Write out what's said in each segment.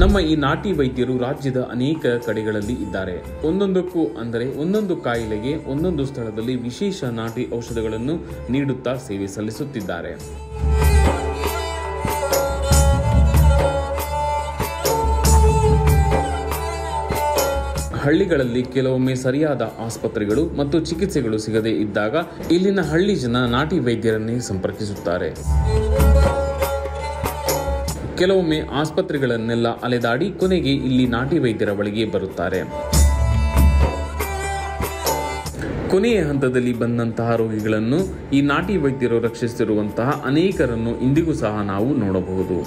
ನಮ್ಮ ಈ ನಾಟಿ ವೈದ್ಯರು ರಾಜ್ಯದ ಅನೇಕ ಕಡೆಗಳಲ್ಲಿ ಇದ್ದಾರೆ ಒಂದೊಂದಕ್ಕೂ ಅಂದರೆ ಒಂದೊಂದು ಕಾಯಿಲೆಗೆ ಒಂದೊಂದು ಸ್ಥಳದಲ್ಲಿ ವಿಶೇಷ ನಾಟಿ ಔಷಧಗಳನ್ನು ನೀಡುತ್ತಾ ಸೇವೆ ಸಲ್ಲಿಸುತ್ತಿದ್ದಾರೆ ಹಳ್ಳಿಗಳಲ್ಲಿ ಕೆಲವೊಮ್ಮೆ ಸರಿಯಾದ ಆಸ್ಪತ್ರೆಗಳು ಮತ್ತು ಚಿಕಿತ್ಸೆಗಳು ಸಿಗದೇ ಇದ್ದಾಗ ಇಲ್ಲಿನ ಹಳ್ಳಿ ಜನ ನಾಟಿ ವೈದ್ಯರನ್ನೇ ಸಂಪರ್ಕಿಸುತ್ತಾರೆ ಕೆಲವೊಮ್ಮೆ ಆಸ್ಪತ್ರೆಗಳನ್ನೆಲ್ಲ ಅಲೆದಾಡಿ ಕೊನೆಗೆ ಇಲ್ಲಿ ನಾಟಿ ವೈದ್ಯರ ಬಳಿಗೆ ಬರುತ್ತಾರೆ ಕೊನೆಯ ಹಂತದಲ್ಲಿ ಬಂದಂತಹ ರೋಗಿಗಳನ್ನು ಈ ನಾಟಿ ವೈದ್ಯರು ರಕ್ಷಿಸಿರುವಂತಹ ಅನೇಕರನ್ನು ಇಂದಿಗೂ ಸಹ ನಾವು ನೋಡಬಹುದು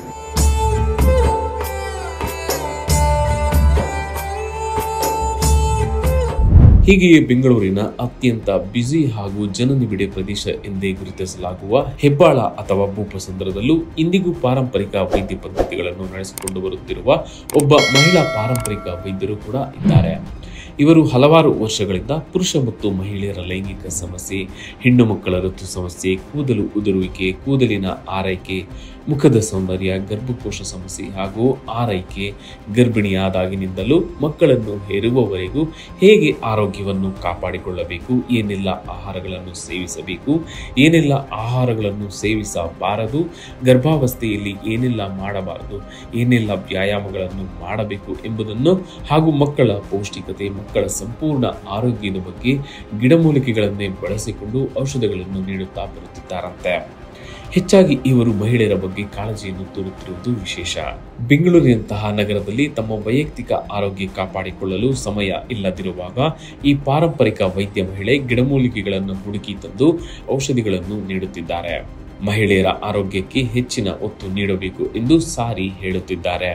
ಹೀಗೆಯೇ ಬೆಂಗಳೂರಿನ ಅತ್ಯಂತ ಬ್ಯುಸಿ ಹಾಗೂ ಜನನಿಬಿಡ ಪ್ರದೇಶ ಎಂದೇ ಗುರುತಿಸಲಾಗುವ ಹೆಬ್ಬಾಳ ಅಥವಾ ಭೂಪಸಂದ್ರದಲ್ಲೂ ಇಂದಿಗೂ ಪಾರಂಪರಿಕ ವೈದ್ಯ ಪದ್ಧತಿಗಳನ್ನು ನಡೆಸಿಕೊಂಡು ಬರುತ್ತಿರುವ ಒಬ್ಬ ಮಹಿಳಾ ಪಾರಂಪರಿಕ ವೈದ್ಯರು ಕೂಡ ಇದ್ದಾರೆ ಇವರು ಹಲವಾರು ವರ್ಷಗಳಿಂದ ಪುರುಷ ಮತ್ತು ಮಹಿಳೆಯರ ಲೈಂಗಿಕ ಸಮಸ್ಯೆ ಹೆಣ್ಣು ಮಕ್ಕಳ ಋತು ಸಮಸ್ಯೆ ಕೂದಲು ಉದುರುವಿಕೆ ಕೂದಲಿನ ಆರೈಕೆ ಮುಖದ ಸೌಂದರ್ಯ ಗರ್ಭಕೋಶ ಸಮಸ್ಯೆ ಹಾಗೂ ಆರೈಕೆ ಗರ್ಭಿಣಿಯಾದಾಗಿನಿಂದಲೂ ಮಕ್ಕಳನ್ನು ಹೆರುವವರೆಗೂ ಹೇಗೆ ಆರೋಗ್ಯವನ್ನು ಕಾಪಾಡಿಕೊಳ್ಳಬೇಕು ಏನೆಲ್ಲ ಆಹಾರಗಳನ್ನು ಸೇವಿಸಬೇಕು ಏನೆಲ್ಲ ಆಹಾರಗಳನ್ನು ಸೇವಿಸಬಾರದು ಗರ್ಭಾವಸ್ಥೆಯಲ್ಲಿ ಏನೆಲ್ಲ ಮಾಡಬಾರದು ಏನೆಲ್ಲ ವ್ಯಾಯಾಮಗಳನ್ನು ಮಾಡಬೇಕು ಎಂಬುದನ್ನು ಹಾಗೂ ಮಕ್ಕಳ ಪೌಷ್ಟಿಕತೆ ಮಕ್ಕಳ ಸಂಪೂರ್ಣ ಆರೋಗ್ಯದ ಬಗ್ಗೆ ಗಿಡಮೂಲಿಕೆಗಳನ್ನೇ ಬಳಸಿಕೊಂಡು ಔಷಧಗಳನ್ನು ನೀಡುತ್ತಾ ಬರುತ್ತಿದ್ದಾರಂತೆ ಹೆಚ್ಚಾಗಿ ಇವರು ಮಹಿಳೆಯರ ಬಗ್ಗೆ ಕಾಳಜಿಯನ್ನು ತೋರುತ್ತಿರುವುದು ವಿಶೇಷ ಬೆಂಗಳೂರಿನಂತಹ ನಗರದಲ್ಲಿ ತಮ್ಮ ವೈಯಕ್ತಿಕ ಆರೋಗ್ಯ ಕಾಪಾಡಿಕೊಳ್ಳಲು ಸಮಯ ಇಲ್ಲದಿರುವಾಗ ಈ ಪಾರಂಪರಿಕ ವೈದ್ಯ ಮಹಿಳೆ ಗಿಡಮೂಲಿಕೆಗಳನ್ನು ಹುಡುಕಿ ತಂದು ಔಷಧಿಗಳನ್ನು ನೀಡುತ್ತಿದ್ದಾರೆ ಮಹಿಳೆಯರ ಆರೋಗ್ಯಕ್ಕೆ ಹೆಚ್ಚಿನ ಒತ್ತು ನೀಡಬೇಕು ಎಂದು ಸಾರಿ ಹೇಳುತ್ತಿದ್ದಾರೆ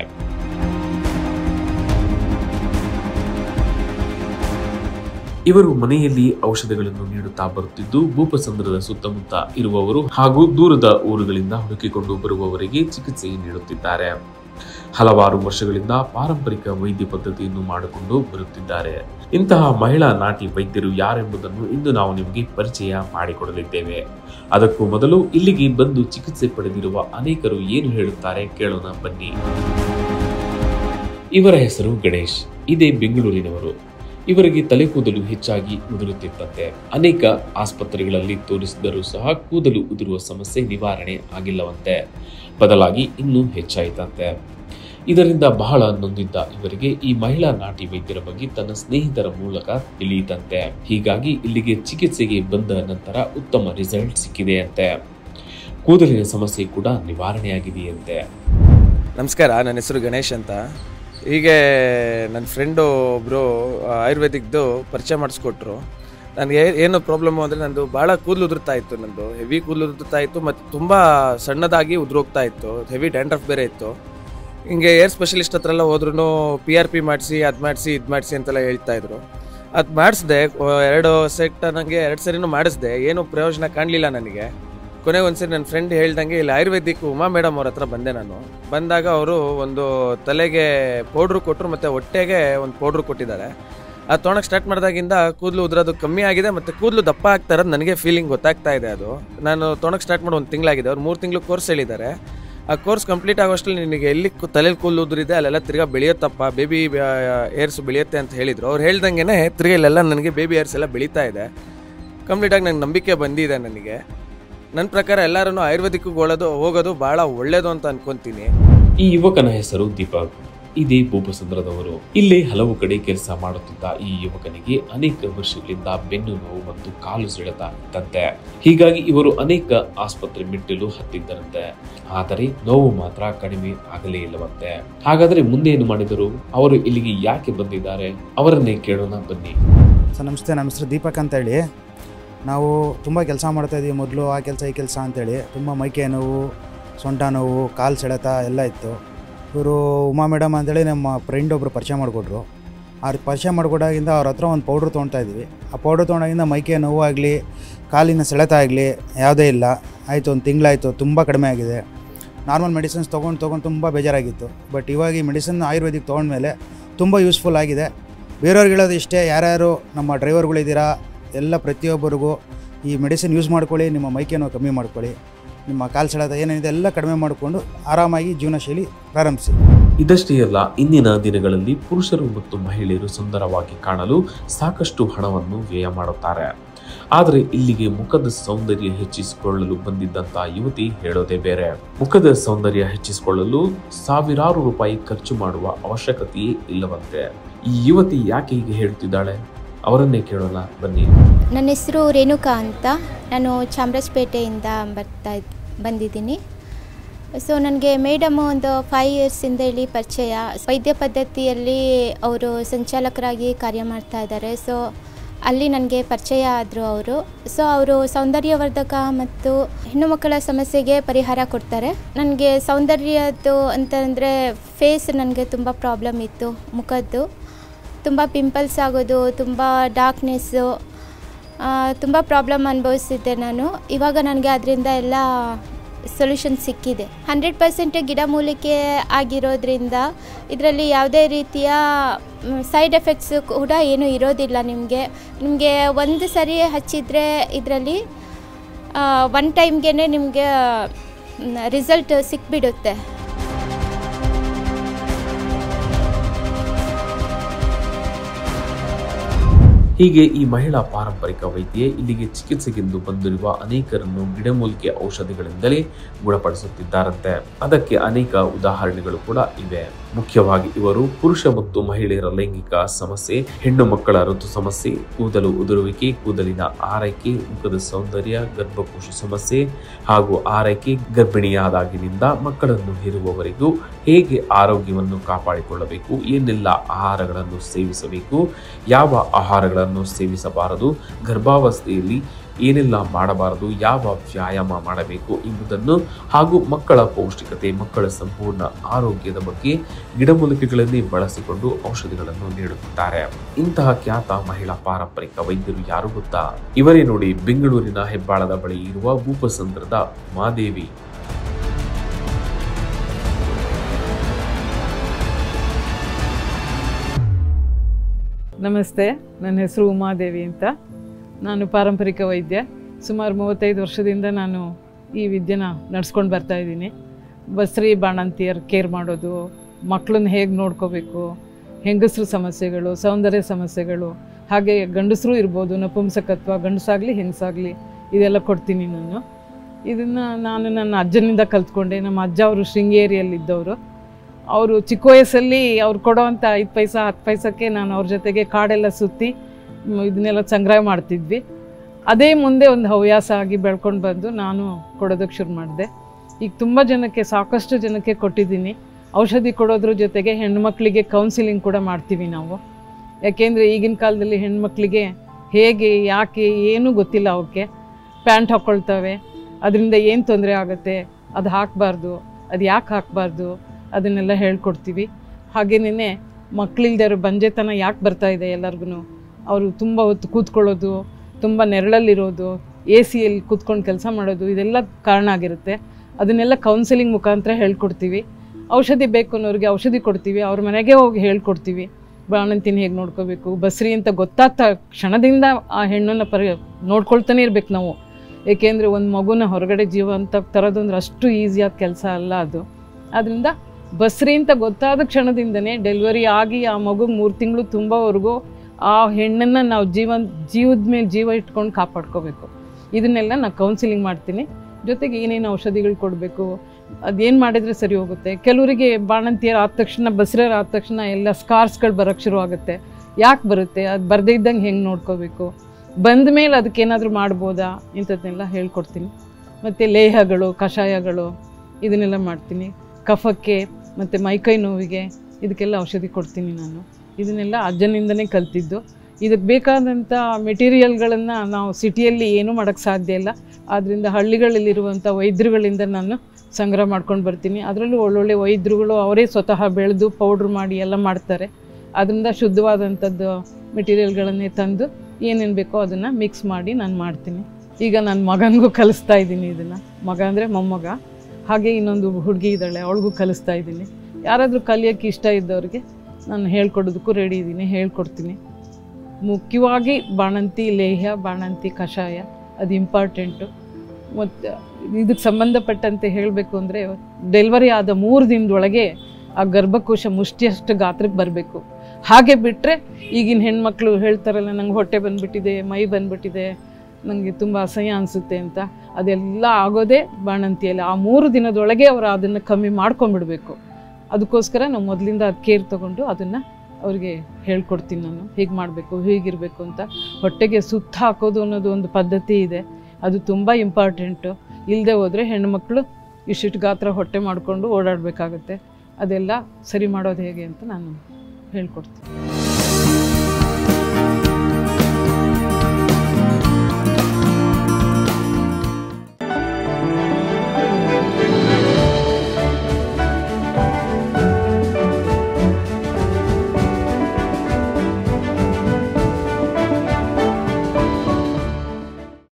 ಇವರು ಮನೆಯಲ್ಲಿ ಔಷಧಗಳನ್ನು ನೀಡುತ್ತಾ ಬರುತ್ತಿದ್ದು ಭೂಪಸಂದ್ರದ ಸುತ್ತಮುತ್ತ ಇರುವವರು ಹಾಗೂ ದೂರದ ಊರುಗಳಿಂದ ಹುಡುಕಿಕೊಂಡು ಬರುವವರಿಗೆ ಚಿಕಿತ್ಸೆ ನೀಡುತ್ತಿದ್ದಾರೆ ಹಲವಾರು ವರ್ಷಗಳಿಂದ ಪಾರಂಪರಿಕ ವೈದ್ಯ ಪದ್ಧತಿಯನ್ನು ಮಾಡಿಕೊಂಡು ಬರುತ್ತಿದ್ದಾರೆ ಇಂತಹ ಮಹಿಳಾ ನಾಟಿ ವೈದ್ಯರು ಯಾರೆಂಬುದನ್ನು ಇಂದು ನಾವು ನಿಮಗೆ ಪರಿಚಯ ಮಾಡಿಕೊಡಲಿದ್ದೇವೆ ಅದಕ್ಕೂ ಮೊದಲು ಇಲ್ಲಿಗೆ ಬಂದು ಚಿಕಿತ್ಸೆ ಪಡೆದಿರುವ ಅನೇಕರು ಏನು ಹೇಳುತ್ತಾರೆ ಕೇಳೋಣ ಬನ್ನಿ ಇವರ ಹೆಸರು ಗಣೇಶ್ ಇದೇ ಬೆಂಗಳೂರಿನವರು ಇವರಿಗೆ ತಲೆ ಕೂದಲು ಹೆಚ್ಚಾಗಿ ಉದುರುತ್ತಿತ್ತಂತೆ ಅನೇಕ ಆಸ್ಪತ್ರೆಗಳಲ್ಲಿ ತೋರಿಸಿದರೂ ಸಹ ಕೂದಲು ಉದುರುವ ಸಮಸ್ಯೆ ನಿವಾರಣೆ ಆಗಿಲ್ಲವಂತೆ ಬದಲಾಗಿ ಇನ್ನೂ ಹೆಚ್ಚಾಯಿತಂತೆ ಇದರಿಂದ ಬಹಳ ನೊಂದಿದ್ದ ಇವರಿಗೆ ಈ ಮಹಿಳಾ ನಾಟಿ ವೈದ್ಯರ ಬಗ್ಗೆ ತನ್ನ ಸ್ನೇಹಿತರ ಮೂಲಕ ತಿಳಿಯಿತಂತೆ ಹೀಗಾಗಿ ಇಲ್ಲಿಗೆ ಚಿಕಿತ್ಸೆಗೆ ಬಂದ ನಂತರ ಉತ್ತಮ ರಿಸಲ್ಟ್ ಸಿಕ್ಕಿದೆ ಅಂತೆ ಕೂದಲಿನ ಸಮಸ್ಯೆ ಕೂಡ ನಿವಾರಣೆಯಾಗಿದೆಯಂತೆ ನಮಸ್ಕಾರ ನನ್ನ ಹೆಸರು ಗಣೇಶ್ ಅಂತ ಹೀಗೆ ನನ್ನ ಫ್ರೆಂಡು ಒಬ್ಬರು ಆಯುರ್ವೇದಿಕ್ದು ಪರಿಚಯ ಮಾಡಿಸ್ಕೊಟ್ರು ನನಗೆ ಏನು ಪ್ರಾಬ್ಲಮ್ಮು ಅಂದರೆ ನಂದು ಭಾಳ ಕೂದಲು ಉದುರ್ತಾ ಇತ್ತು ನಂದು ಹೆವಿ ಕೂದಲು ಉದುರ್ತಾ ಇತ್ತು ಮತ್ತು ತುಂಬ ಸಣ್ಣದಾಗಿ ಉದುರೋಗ್ತಾ ಇತ್ತು ಹೆವಿ ಡ್ಯಾಂಡ್ರಫ್ ಬೇರೆ ಇತ್ತು ಹಿಂಗೆ ಏರ್ ಸ್ಪೆಷಲಿಸ್ಟ್ ಹತ್ರ ಎಲ್ಲ ಹೋದ್ರೂ ಪಿ ಆರ್ ಪಿ ಮಾಡಿಸಿ ಅದು ಮಾಡಿಸಿ ಇದು ಮಾಡಿಸಿ ಅಂತೆಲ್ಲ ಹೇಳ್ತಾ ಇದ್ರು ಅದು ಮಾಡಿಸ್ದೆ ಎರಡು ಸೆಟ್ ನನಗೆ ಎರಡು ಸರಿನೂ ಮಾಡಿಸ್ದೆ ಏನು ಪ್ರಯೋಜನ ಕಾಣಲಿಲ್ಲ ನನಗೆ ಕೊನೆಗೆ ಒಂದ್ಸರಿ ನನ್ನ ಫ್ರೆಂಡ್ ಹೇಳ್ದಂಗೆ ಇಲ್ಲಿ ಆಯುರ್ವೇದಿಕ್ ಉಮಾ ಮೇಡಮ್ ಅವ್ರ ಹತ್ರ ಬಂದೆ ನಾನು ಬಂದಾಗ ಅವರು ಒಂದು ತಲೆಗೆ ಪೌಡ್ರು ಕೊಟ್ಟರು ಮತ್ತು ಹೊಟ್ಟೆಗೆ ಒಂದು ಪೌಡ್ರು ಕೊಟ್ಟಿದ್ದಾರೆ ಅದು ತೊಗೊಳಕ್ಕೆ ಸ್ಟಾರ್ಟ್ ಮಾಡಿದಾಗಿಂದ ಕೂದಲು ಉದುರೋದು ಕಮ್ಮಿ ಆಗಿದೆ ಮತ್ತು ಕೂದಲು ದಪ್ಪ ಆಗ್ತಾ ಇರೋದು ನನಗೆ ಫೀಲಿಂಗ್ ಗೊತ್ತಾಗ್ತಾ ಇದೆ ಅದು ನಾನು ತೊಗೊಳಕ್ಕೆ ಸ್ಟಾರ್ಟ್ ಮಾಡಿ ಒಂದು ತಿಂಗಳಾಗಿದೆ ಅವ್ರು ಮೂರು ತಿಂಗಳು ಕೋರ್ಸ್ ಹೇಳಿದ್ದಾರೆ ಆ ಕೋರ್ಸ್ ಕಂಪ್ಲೀಟ್ ಆಗೋಷ್ಟರಲ್ಲಿ ನಿನಗೆ ಎಲ್ಲಿ ಕು- ತಲೆಯಲ್ಲಿ ಕೂದಲು ಉದುರಿದೆ ಅಲ್ಲೆಲ್ಲ ತಿರ್ಗಾ ಬೆಳೆಯುತ್ತಪ್ಪ ಬೇಬಿ ಏರ್ಸ್ ಬೆಳೆಯುತ್ತೆ ಅಂತ ಹೇಳಿದ್ರು ಅವ್ರು ಹೇಳ್ದಂಗೆ ತಿರ್ಗಾ ಇಲ್ಲೆಲ್ಲ ನನಗೆ ಬೇಬಿ ಏರ್ಸ್ ಎಲ್ಲ ಬೆಳೀತಾ ಇದೆ ಕಂಪ್ಲೀಟಾಗಿ ನಂಗೆ ನಂಬಿಕೆ ಬಂದಿದೆ ನನಗೆ ನನ್ನ ಪ್ರಕಾರ ಎಲ್ಲರೂ ಆಯುರ್ವೇದಿಕ್ಗೆ ಹೋಗೋದು ಹೋಗೋದು ಭಾಳ ಒಳ್ಳೇದು ಅಂತ ಅನ್ಕೊಂತೀನಿ ಈ ಯುವಕನ ಹೆಸರು ದೀಪಕ್ ಇದೇ ಭೂಪಸಂದ್ರದವರು ಇಲ್ಲೇ ಹಲವು ಕಡೆ ಕೆಲಸ ಮಾಡುತ್ತಿದ್ದ ಈ ಯುವಕನಿಗೆ ಅನೇಕ ವರ್ಷಗಳಿಂದ ಬೆನ್ನು ನೋವು ಮತ್ತು ಕಾಲು ಸೆಳೆತ ಇತ್ತಂತೆ ಹೀಗಾಗಿ ಇವರು ಅನೇಕ ಆಸ್ಪತ್ರೆ ಮೆಟ್ಟಿಲು ಹತ್ತಿದ್ದರಂತೆ ಆದರೆ ನೋವು ಮಾತ್ರ ಕಡಿಮೆ ಆಗಲೇ ಇಲ್ಲವಂತೆ ಹಾಗಾದ್ರೆ ಮುಂದೆ ಏನು ಮಾಡಿದರು ಅವರು ಇಲ್ಲಿಗೆ ಯಾಕೆ ಬಂದಿದ್ದಾರೆ ಅವರನ್ನೇ ಕೇಳೋಣ ಬನ್ನಿ ಸರ್ ನಮಸ್ತೆ ನಮ್ಮ ಹೆಸರು ದೀಪಕ್ ಅಂತೇಳಿ ನಾವು ತುಂಬ ಕೆಲಸ ಮಾಡ್ತಾಯಿದ್ದೀವಿ ಮೊದಲು ಆ ಕೆಲಸ ಈ ಕೆಲಸ ಅಂತೇಳಿ ತುಂಬ ಮೈಕೈ ನೋವು ಸೊಂಟ ನೋವು ಕಾಲು ಸೆಳೆತ ಎಲ್ಲ ಇತ್ತು ಇವರು ಉಮಾ ಮೇಡಮ್ ಅಂತೇಳಿ ನಮ್ಮ ಫ್ರೆಂಡ್ ಒಬ್ಬರು ಪರಿಚಯ ಮಾಡಿಕೊಟ್ರು ಆ ಪರಿಚಯ ಮಾಡಿಕೊಟ್ಟಾಗಿಂದ ಅವ್ರ ಹತ್ರ ಒಂದು ಪೌಡ್ರ್ ತೊಗೊಳ್ತಾ ಇದ್ವಿ ಆ ಪೌಡ್ರ್ ತೊಗೊಂಡಾಗಿಂದ ಮೈಕೈ ನೋವು ಆಗಲಿ ಕಾಲಿನ ಸೆಳೆತ ಆಗಲಿ ಯಾವುದೇ ಇಲ್ಲ ಆಯಿತು ಒಂದು ತಿಂಗಳಾಯಿತು ತುಂಬ ಕಡಿಮೆ ಆಗಿದೆ ನಾರ್ಮಲ್ ಮೆಡಿಸಿನ್ಸ್ ತೊಗೊಂಡು ತೊಗೊಂಡು ತುಂಬ ಬೇಜಾರಾಗಿತ್ತು ಬಟ್ ಇವಾಗ ಈ ಮೆಡಿಸಿನ್ ಆಯುರ್ವೇದಿಕ್ ತೊಗೊಂಡ್ಮೇಲೆ ತುಂಬ ಯೂಸ್ಫುಲ್ ಆಗಿದೆ ಬೇರೆಯವ್ರಿಗೆ ಹೇಳೋದು ಇಷ್ಟೇ ಯಾರ್ಯಾರು ನಮ್ಮ ಡ್ರೈವರ್ಗಳಿದ್ದೀರಾ ಎಲ್ಲ ಪ್ರತಿಯೊಬ್ಬರಿಗೂ ಈ ಮೆಡಿಸಿನ್ ಯೂಸ್ ಮಾಡ್ಕೊಳ್ಳಿ ನಿಮ್ಮ ಮೈಕೈ ನೋವು ಕಮ್ಮಿ ಮಾಡ್ಕೊಳ್ಳಿ ನಿಮ್ಮ ಕಾಲು ಸೆಳೆತ ಏನೇನಿದೆ ಎಲ್ಲ ಕಡಿಮೆ ಮಾಡಿಕೊಂಡು ಆರಾಮಾಗಿ ಜೀವನ ಶೈಲಿ ಪ್ರಾರಂಭಿಸಿ ಇದಷ್ಟೇ ಅಲ್ಲ ಇಂದಿನ ದಿನಗಳಲ್ಲಿ ಪುರುಷರು ಮತ್ತು ಮಹಿಳೆಯರು ಸುಂದರವಾಗಿ ಕಾಣಲು ಸಾಕಷ್ಟು ಹಣವನ್ನು ವ್ಯಯ ಮಾಡುತ್ತಾರೆ ಆದರೆ ಇಲ್ಲಿಗೆ ಮುಖದ ಸೌಂದರ್ಯ ಹೆಚ್ಚಿಸಿಕೊಳ್ಳಲು ಬಂದಿದ್ದಂತ ಯುವತಿ ಹೇಳೋದೇ ಬೇರೆ ಮುಖದ ಸೌಂದರ್ಯ ಹೆಚ್ಚಿಸಿಕೊಳ್ಳಲು ಸಾವಿರಾರು ರೂಪಾಯಿ ಖರ್ಚು ಮಾಡುವ ಅವಶ್ಯಕತೆಯೇ ಇಲ್ಲವಂತೆ ಈ ಯುವತಿ ಯಾಕೆ ಹೀಗೆ ಹೇಳುತ್ತಿದ್ದಾಳೆ ಅವರನ್ನೇ ಕೇಳೋಣ ಬನ್ನಿ ನನ್ನ ಹೆಸರು ರೇಣುಕಾ ಅಂತ ನಾನು ಚಾಮರಾಜಪೇಟೆಯಿಂದ ಬರ್ತಾ ಇದ್ ಬಂದಿದ್ದೀನಿ ಸೊ ನನಗೆ ಮೇಡಮ್ ಒಂದು ಫೈವ್ ಇಯರ್ಸಿಂದ ಇಲ್ಲಿ ಪರಿಚಯ ವೈದ್ಯ ಪದ್ಧತಿಯಲ್ಲಿ ಅವರು ಸಂಚಾಲಕರಾಗಿ ಕಾರ್ಯ ಮಾಡ್ತಾ ಇದ್ದಾರೆ ಸೊ ಅಲ್ಲಿ ನನಗೆ ಪರಿಚಯ ಆದರು ಅವರು ಸೊ ಅವರು ಸೌಂದರ್ಯವರ್ಧಕ ಮತ್ತು ಹೆಣ್ಣು ಮಕ್ಕಳ ಸಮಸ್ಯೆಗೆ ಪರಿಹಾರ ಕೊಡ್ತಾರೆ ನನಗೆ ಸೌಂದರ್ಯದ್ದು ಅಂತಂದರೆ ಫೇಸ್ ನನಗೆ ತುಂಬ ಪ್ರಾಬ್ಲಮ್ ಇತ್ತು ಮುಖದ್ದು ತುಂಬ ಪಿಂಪಲ್ಸ್ ಆಗೋದು ತುಂಬ ಡಾರ್ಕ್ನೆಸ್ಸು ತುಂಬ ಪ್ರಾಬ್ಲಮ್ ಅನುಭವಿಸಿದ್ದೆ ನಾನು ಇವಾಗ ನನಗೆ ಅದರಿಂದ ಎಲ್ಲ ಸೊಲ್ಯೂಷನ್ ಸಿಕ್ಕಿದೆ ಹಂಡ್ರೆಡ್ ಪರ್ಸೆಂಟ್ ಗಿಡಮೂಲಿಕೆ ಆಗಿರೋದ್ರಿಂದ ಇದರಲ್ಲಿ ಯಾವುದೇ ರೀತಿಯ ಸೈಡ್ ಎಫೆಕ್ಟ್ಸ್ ಕೂಡ ಏನೂ ಇರೋದಿಲ್ಲ ನಿಮಗೆ ನಿಮಗೆ ಒಂದು ಸರಿ ಹಚ್ಚಿದರೆ ಇದರಲ್ಲಿ ಒನ್ ಟೈಮ್ಗೆ ನಿಮಗೆ ರಿಸಲ್ಟ್ ಸಿಕ್ಬಿಡುತ್ತೆ ಹೀಗೆ ಈ ಮಹಿಳಾ ಪಾರಂಪರಿಕ ವೈದ್ಯೆ ಇಲ್ಲಿಗೆ ಚಿಕಿತ್ಸೆಗೆಂದು ಬಂದಿರುವ ಅನೇಕರನ್ನು ಗಿಡಮೂಲಿಕೆ ಔಷಧಿಗಳಿಂದಲೇ ಗುಣಪಡಿಸುತ್ತಿದ್ದಾರಂತೆ ಅದಕ್ಕೆ ಅನೇಕ ಉದಾಹರಣೆಗಳು ಕೂಡ ಇವೆ ಮುಖ್ಯವಾಗಿ ಇವರು ಪುರುಷ ಮತ್ತು ಮಹಿಳೆಯರ ಲೈಂಗಿಕ ಸಮಸ್ಯೆ ಹೆಣ್ಣು ಮಕ್ಕಳ ಋತು ಸಮಸ್ಯೆ ಕೂದಲು ಉದುರುವಿಕೆ ಕೂದಲಿನ ಆರೈಕೆ ಮುಖದ ಸೌಂದರ್ಯ ಗರ್ಭಕೋಶ ಸಮಸ್ಯೆ ಹಾಗೂ ಆರೈಕೆ ಗರ್ಭಿಣಿಯಾದಾಗಿನಿಂದ ಮಕ್ಕಳನ್ನು ಹೆರುವವರೆಗೂ ಹೇಗೆ ಆರೋಗ್ಯವನ್ನು ಕಾಪಾಡಿಕೊಳ್ಳಬೇಕು ಏನೆಲ್ಲ ಆಹಾರಗಳನ್ನು ಸೇವಿಸಬೇಕು ಯಾವ ಆಹಾರಗಳನ್ನು ಸೇವಿಸಬಾರದು ಗರ್ಭಾವಸ್ಥೆಯಲ್ಲಿ ಏನೆಲ್ಲ ಮಾಡಬಾರದು ಯಾವ ವ್ಯಾಯಾಮ ಮಾಡಬೇಕು ಎಂಬುದನ್ನು ಹಾಗೂ ಮಕ್ಕಳ ಪೌಷ್ಟಿಕತೆ ಮಕ್ಕಳ ಸಂಪೂರ್ಣ ಆರೋಗ್ಯದ ಬಗ್ಗೆ ಗಿಡಮೂಲಿಕೆಗಳನ್ನೇ ಬಳಸಿಕೊಂಡು ಔಷಧಿಗಳನ್ನು ನೀಡುತ್ತಿದ್ದಾರೆ ಇಂತಹ ಖ್ಯಾತ ಮಹಿಳಾ ಪಾರಂಪರಿಕ ವೈದ್ಯರು ಯಾರು ಗೊತ್ತಾ ಇವರೇ ನೋಡಿ ಬೆಂಗಳೂರಿನ ಹೆಬ್ಬಾಳದ ಬಳಿ ಇರುವ ಭೂಪಸಂದ್ರದ ಮಾದೇವಿ ನಮಸ್ತೆ ನನ್ನ ಹೆಸರು ಉಮಾದೇವಿ ಅಂತ ನಾನು ಪಾರಂಪರಿಕ ವೈದ್ಯ ಸುಮಾರು ಮೂವತ್ತೈದು ವರ್ಷದಿಂದ ನಾನು ಈ ವಿದ್ಯೆನ ನಡ್ಸ್ಕೊಂಡು ಬರ್ತಾ ಇದ್ದೀನಿ ಬಸ್ರಿ ಬಾಣಂತಿಯರ್ ಕೇರ್ ಮಾಡೋದು ಮಕ್ಕಳನ್ನ ಹೇಗೆ ನೋಡ್ಕೋಬೇಕು ಹೆಂಗಸರು ಸಮಸ್ಯೆಗಳು ಸೌಂದರ್ಯ ಸಮಸ್ಯೆಗಳು ಹಾಗೆ ಗಂಡಸರು ಇರ್ಬೋದು ನಪುಂಸಕತ್ವ ಗಂಡಸಾಗಲಿ ಹೆಂಗಸಾಗಲಿ ಇದೆಲ್ಲ ಕೊಡ್ತೀನಿ ನಾನು ಇದನ್ನು ನಾನು ನನ್ನ ಅಜ್ಜನಿಂದ ಕಲ್ತ್ಕೊಂಡೆ ನಮ್ಮ ಅಜ್ಜ ಅವರು ಶೃಂಗೇರಿಯಲ್ಲಿದ್ದವರು ಅವರು ಚಿಕ್ಕ ವಯಸ್ಸಲ್ಲಿ ಅವ್ರು ಕೊಡೋವಂಥ ಐದು ಪೈಸಾ ಹತ್ತು ಪೈಸಕ್ಕೆ ನಾನು ಅವ್ರ ಜೊತೆಗೆ ಕಾಡೆಲ್ಲ ಸುತ್ತಿ ಮ್, ಇದನ್ನೆಲ್ಲ ಸಂಗ್ರಹ ಮಾಡ್ತಿದ್ವಿ ಅದೇ ಮುಂದೆ ಒಂದು ಹವ್ಯಾಸ ಆಗಿ ಬೆಳ್ಕೊಂಡು ಬಂದು ನಾನು ಕೊಡೋದಕ್ಕೆ ಶುರು ಮಾಡಿದೆ ಈಗ ತುಂಬ ಜನಕ್ಕೆ ಸಾಕಷ್ಟು ಜನಕ್ಕೆ ಕೊಟ್ಟಿದ್ದೀನಿ ಔಷಧಿ ಕೊಡೋದ್ರ ಜೊತೆಗೆ ಹೆಣ್ಮಕ್ಳಿಗೆ ಕೌನ್ಸಿಲಿಂಗ್ ಕೂಡ ಮಾಡ್ತೀವಿ ನಾವು ಯಾಕೆಂದರೆ ಈಗಿನ ಕಾಲದಲ್ಲಿ ಹೆಣ್ಮಕ್ಳಿಗೆ ಹೇಗೆ ಯಾಕೆ ಏನೂ ಗೊತ್ತಿಲ್ಲ ಅವಕ್ಕೆ ಪ್ಯಾಂಟ್ ಹಾಕ್ಕೊಳ್ತವೆ ಅದರಿಂದ ಏನು ತೊಂದರೆ ಆಗುತ್ತೆ ಅದು ಹಾಕಬಾರ್ದು ಅದು ಯಾಕೆ ಹಾಕಬಾರ್ದು ಅದನ್ನೆಲ್ಲ ಹೇಳ್ಕೊಡ್ತೀವಿ ಹಾಗೇನೇ ಮಕ್ಕಳಿಲ್ದಿರೋ ಬಂಜೆತನ ಯಾಕೆ ಬರ್ತಾ ಇದೆ ಎಲ್ಲರಿಗೂ ಅವರು ತುಂಬ ಹೊತ್ತು ಕೂತ್ಕೊಳ್ಳೋದು ತುಂಬ ನೆರಳಲ್ಲಿರೋದು ಎ ಸಿಯಲ್ಲಿ ಕೂತ್ಕೊಂಡು ಕೆಲಸ ಮಾಡೋದು ಇದೆಲ್ಲ ಕಾರಣ ಆಗಿರುತ್ತೆ ಅದನ್ನೆಲ್ಲ ಕೌನ್ಸಿಲಿಂಗ್ ಮುಖಾಂತರ ಹೇಳ್ಕೊಡ್ತೀವಿ ಔಷಧಿ ಬೇಕು ಅನ್ನೋರಿಗೆ ಔಷಧಿ ಕೊಡ್ತೀವಿ ಅವ್ರ ಮನೆಗೆ ಹೋಗಿ ಹೇಳ್ಕೊಡ್ತೀವಿ ಬಾಣಂತಿನ ಹೇಗೆ ನೋಡ್ಕೋಬೇಕು ಬಸ್ರಿ ಅಂತ ಗೊತ್ತಾದ ಕ್ಷಣದಿಂದ ಆ ಹೆಣ್ಣನ್ನು ಪರಿ ನೋಡ್ಕೊಳ್ತಾನೆ ಇರ್ಬೇಕು ನಾವು ಏಕೆಂದರೆ ಒಂದು ಮಗುನ ಹೊರಗಡೆ ಜೀವ ಅಂತ ತರೋದಂದ್ರೆ ಅಷ್ಟು ಈಸಿಯಾದ ಕೆಲಸ ಅಲ್ಲ ಅದು ಆದ್ದರಿಂದ ಬಸ್ರಿ ಅಂತ ಗೊತ್ತಾದ ಕ್ಷಣದಿಂದನೇ ಡೆಲಿವರಿ ಆಗಿ ಆ ಮಗು ಮೂರು ತಿಂಗಳು ತುಂಬವರೆಗೂ ಆ ಹೆಣ್ಣನ್ನು ನಾವು ಜೀವ ಜೀವದ ಮೇಲೆ ಜೀವ ಇಟ್ಕೊಂಡು ಕಾಪಾಡ್ಕೋಬೇಕು ಇದನ್ನೆಲ್ಲ ನಾನು ಕೌನ್ಸಿಲಿಂಗ್ ಮಾಡ್ತೀನಿ ಜೊತೆಗೆ ಏನೇನು ಔಷಧಿಗಳು ಕೊಡಬೇಕು ಅದೇನು ಮಾಡಿದರೆ ಸರಿ ಹೋಗುತ್ತೆ ಕೆಲವರಿಗೆ ಬಾಣಂತಿಯರು ಆದ ತಕ್ಷಣ ಬಸ್ರಿಯರು ಆದ ತಕ್ಷಣ ಎಲ್ಲ ಸ್ಕಾರ್ಸ್ಗಳು ಬರೋಕ್ಕೆ ಶುರು ಆಗುತ್ತೆ ಯಾಕೆ ಬರುತ್ತೆ ಅದು ಬರದೇ ಇದ್ದಂಗೆ ಹೆಂಗೆ ನೋಡ್ಕೋಬೇಕು ಬಂದ ಮೇಲೆ ಅದಕ್ಕೇನಾದರೂ ಮಾಡ್ಬೋದಾ ಇಂಥದ್ದನ್ನೆಲ್ಲ ಹೇಳ್ಕೊಡ್ತೀನಿ ಮತ್ತು ಲೇಹಗಳು ಕಷಾಯಗಳು ಇದನ್ನೆಲ್ಲ ಮಾಡ್ತೀನಿ ಕಫಕ್ಕೆ ಮತ್ತು ಮೈಕೈ ನೋವಿಗೆ ಇದಕ್ಕೆಲ್ಲ ಔಷಧಿ ಕೊಡ್ತೀನಿ ನಾನು ಇದನ್ನೆಲ್ಲ ಅಜ್ಜನಿಂದನೇ ಕಲ್ತಿದ್ದು ಇದಕ್ಕೆ ಬೇಕಾದಂಥ ಮೆಟೀರಿಯಲ್ಗಳನ್ನು ನಾವು ಸಿಟಿಯಲ್ಲಿ ಏನೂ ಮಾಡೋಕ್ಕೆ ಸಾಧ್ಯ ಇಲ್ಲ ಆದ್ದರಿಂದ ಹಳ್ಳಿಗಳಲ್ಲಿರುವಂಥ ವೈದ್ಯರುಗಳಿಂದ ನಾನು ಸಂಗ್ರಹ ಮಾಡ್ಕೊಂಡು ಬರ್ತೀನಿ ಅದರಲ್ಲೂ ಒಳ್ಳೊಳ್ಳೆ ವೈದ್ಯರುಗಳು ಅವರೇ ಸ್ವತಃ ಬೆಳೆದು ಪೌಡ್ರ್ ಮಾಡಿ ಎಲ್ಲ ಮಾಡ್ತಾರೆ ಅದರಿಂದ ಶುದ್ಧವಾದಂಥದ್ದು ಮೆಟೀರಿಯಲ್ಗಳನ್ನೇ ತಂದು ಏನೇನು ಬೇಕೋ ಅದನ್ನು ಮಿಕ್ಸ್ ಮಾಡಿ ನಾನು ಮಾಡ್ತೀನಿ ಈಗ ನನ್ನ ಮಗನಿಗೂ ಕಲಿಸ್ತಾ ಇದ್ದೀನಿ ಇದನ್ನು ಮಗ ಅಂದರೆ ಮೊಮ್ಮಗ ಹಾಗೆ ಇನ್ನೊಂದು ಹುಡುಗಿ ಇದ್ದಾಳೆ ಅವಳಿಗೂ ಕಲಿಸ್ತಾ ಇದ್ದೀನಿ ಯಾರಾದರೂ ಕಲಿಯೋಕ್ಕೆ ಇಷ್ಟ ಇದ್ದವ್ರಿಗೆ ನಾನು ಹೇಳ್ಕೊಡೋದಕ್ಕೂ ರೆಡಿ ಇದ್ದೀನಿ ಹೇಳ್ಕೊಡ್ತೀನಿ ಮುಖ್ಯವಾಗಿ ಬಾಣಂತಿ ಲೇಹ್ಯ ಬಾಣಂತಿ ಕಷಾಯ ಅದು ಇಂಪಾರ್ಟೆಂಟು ಮತ್ತು ಇದಕ್ಕೆ ಸಂಬಂಧಪಟ್ಟಂತೆ ಹೇಳಬೇಕು ಅಂದರೆ ಡೆಲಿವರಿ ಆದ ಮೂರು ದಿನದೊಳಗೆ ಆ ಗರ್ಭಕೋಶ ಮುಷ್ಟಿಯಷ್ಟು ಗಾತ್ರಕ್ಕೆ ಬರಬೇಕು ಹಾಗೆ ಬಿಟ್ಟರೆ ಈಗಿನ ಹೆಣ್ಮಕ್ಳು ಹೇಳ್ತಾರಲ್ಲ ನಂಗೆ ಹೊಟ್ಟೆ ಬಂದ್ಬಿಟ್ಟಿದೆ ಮೈ ಬಂದ್ಬಿಟ್ಟಿದೆ ನನಗೆ ತುಂಬ ಅಸಹ್ಯ ಅನಿಸುತ್ತೆ ಅಂತ ಅದೆಲ್ಲ ಆಗೋದೇ ಬಾಣಂತಿಯಲ್ಲಿ ಆ ಮೂರು ದಿನದೊಳಗೆ ಅವರು ಅದನ್ನು ಕಮ್ಮಿ ಮಾಡ್ಕೊಂಬಿಡ್ಬೇಕು ಅದಕ್ಕೋಸ್ಕರ ನಾವು ಮೊದಲಿಂದ ಅದು ಕೇರ್ ತೊಗೊಂಡು ಅದನ್ನು ಅವ್ರಿಗೆ ಹೇಳ್ಕೊಡ್ತೀನಿ ನಾನು ಹೀಗೆ ಮಾಡಬೇಕು ಹೀಗಿರಬೇಕು ಅಂತ ಹೊಟ್ಟೆಗೆ ಸುತ್ತ ಹಾಕೋದು ಅನ್ನೋದು ಒಂದು ಪದ್ಧತಿ ಇದೆ ಅದು ತುಂಬ ಇಂಪಾರ್ಟೆಂಟು ಇಲ್ಲದೆ ಹೋದರೆ ಹೆಣ್ಣುಮಕ್ಕಳು ಇಷ್ಟಿಷ್ಟು ಗಾತ್ರ ಹೊಟ್ಟೆ ಮಾಡಿಕೊಂಡು ಓಡಾಡಬೇಕಾಗತ್ತೆ ಅದೆಲ್ಲ ಸರಿ ಮಾಡೋದು ಹೇಗೆ ಅಂತ ನಾನು ಹೇಳ್ಕೊಡ್ತೀನಿ